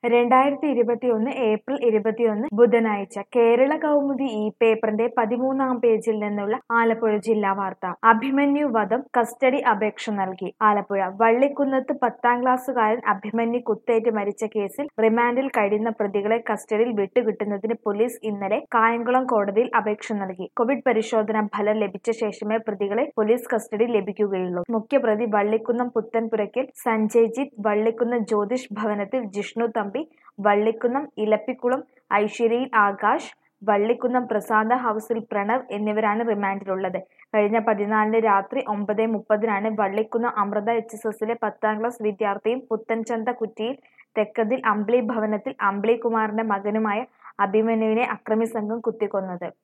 രണ്ടായിരത്തി ഇരുപത്തിയൊന്ന് ഏപ്രിൽ ഇരുപത്തിയൊന്ന് ബുധനാഴ്ച കേരള കൗമുദി ഈ പേപ്പറിന്റെ പതിമൂന്നാം പേജിൽ നിന്നുള്ള ആലപ്പുഴ ജില്ലാ വാർത്ത അഭിമന്യു വധം കസ്റ്റഡി അപേക്ഷ നൽകി ആലപ്പുഴ വള്ളിക്കുന്നത്ത് പത്താം ക്ലാസ്സുകാരൻ അഭിമന്യു കുത്തേറ്റ് മരിച്ച കേസിൽ റിമാൻഡിൽ കഴിയുന്ന പ്രതികളെ കസ്റ്റഡിയിൽ വിട്ടുകിട്ടുന്നതിന് പോലീസ് ഇന്നലെ കായംകുളം കോടതിയിൽ അപേക്ഷ നൽകി കോവിഡ് പരിശോധനാ ഫലം ലഭിച്ച ശേഷമേ പ്രതികളെ പോലീസ് കസ്റ്റഡിയിൽ ലഭിക്കുകയുള്ളൂ മുഖ്യപ്രതി വള്ളിക്കുന്നം പുത്തൻപുരയ്ക്കൽ സഞ്ജയ്ജിത്ത് വള്ളിക്കുന്നം ജ്യോതിഷ് ഭവനത്തിൽ ജിഷ്ണു തമ്പി വള്ളിക്കുന്നം ഇലപ്പിക്കുളം ഐശ്വര്യയിൽ ആകാശ് വള്ളിക്കുന്നം പ്രസാദ ഹൗസിൽ പ്രണവ് എന്നിവരാണ് റിമാൻഡിലുള്ളത് കഴിഞ്ഞ പതിനാലിന് രാത്രി ഒമ്പത് മുപ്പതിനാണ് വള്ളിക്കുന്നം അമൃത എച്ച് എസ് എസിലെ പത്താം ക്ലാസ് വിദ്യാർത്ഥിയും പുത്തൻചന്ത കുറ്റിയിൽ തെക്കതിൽ അമ്പിളി ഭവനത്തിൽ അമ്പിളി കുമാറിന്റെ മകനുമായ അഭിമന്യുവിനെ അക്രമി സംഘം കുത്തിക്കൊന്നത്